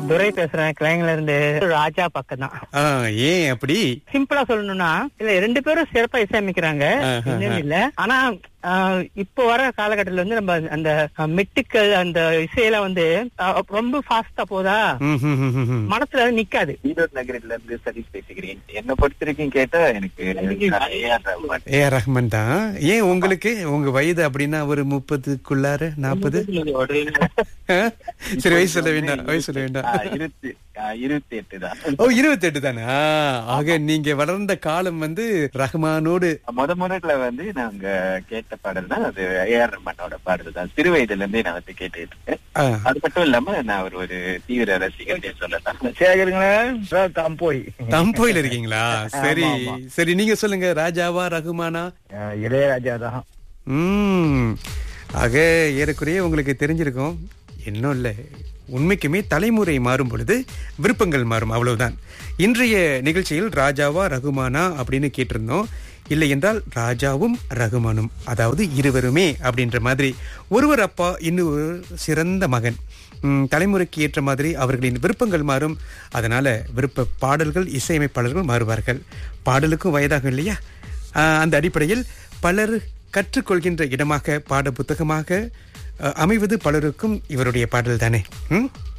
துரை பேசுறேன் கிளைங்கல இருந்து ராஜா பக்கம் தான் ஆ, ஏன் அப்படி சிம்பிளா சொல்லணும்னா இல்ல ரெண்டு பேரும் சிறப்பா இசையமைக்கிறாங்க ஆஹா. இல்லைன்னு இல்ல ஆனா ஆஹ், இப்போ வர காலகட்டத்துல வந்து நம்ம அந்த அஹ், மெட்டுக்கள் அந்த இசையெல்லாம் வந்து அஹ், ரொம்ப ஃபாஸ்டா போதா ம், ம், ம், ம், ம். மனசுல வந்து நிக்காது ஈரோடு நகரில இருந்து சதீஷ் பேசுகிறேன் என்ன பொறுத்த வரைக்கும் கேட்டா எனக்கு AR Rahman. A R Rahman தான் ஏன் உங்களுக்கு உங்க வயது அப்படின்னா ஒரு முப்பதுக்குள்ளார நாற்பது சரி வயசு சொல்ல வேண்டாம் வயசு சொல்ல வேண்டாம் ஆ, இருபத்தி ஆ, இருபத்தி எட்டு தான் ஓ இருபத்தி எட்டு தானே ஆ, ஆக நீங்க வளர்ந்த காலம் வந்து ரஹ்மானோடு முத முதல்ல வந்து நாங்க கேட்ட பாடல் தான் அது ஏஆர் ரஹ்மானோட பாடல் தான் சிறு வயதுல இருந்தே நான் வந்து கேட்டுட்டு இருக்கேன் ஆ, அது மட்டும் இல்லாம நான் ஒரு ஒரு தீவிர ரசிகர் சொல்லலாம் சேகருங்களா தாம்போய் தம்போயில இருக்கீங்களா சரி சரி நீங்க சொல்லுங்க ராஜாவா ரகுமானா இளையராஜா தான் ம் ஆக ஏறக்குறைய உங்களுக்கு தெரிஞ்சிருக்கும் இன்னும் இல்லை உண்மைக்குமே தலைமுறை மாறும் பொழுது விருப்பங்கள் மாறும் அவ்வளவுதான் இன்றைய நிகழ்ச்சியில் ராஜாவா ரகுமானா அப்படின்னு கேட்டிருந்தோம் இல்லை என்றால் ராஜாவும் ரகுமானும் அதாவது இருவருமே அப்படின்ற மாதிரி ஒருவர் அப்பா இன்னொரு சிறந்த மகன் ம், தலைமுறைக்கு ஏற்ற மாதிரி அவர்களின் விருப்பங்கள் மாறும் அதனால விருப்ப பாடல்கள் இசையமைப்பாளர்கள் மாறுவார்கள் பாடலுக்கும் வயதாகும் இல்லையா ஆஹ், அந்த அடிப்படையில் பலர் கற்றுக்கொள்கின்ற இடமாக பாட புத்தகமாக அஹ், அமைவது பலருக்கும் இவருடைய பாடல் தானே ம்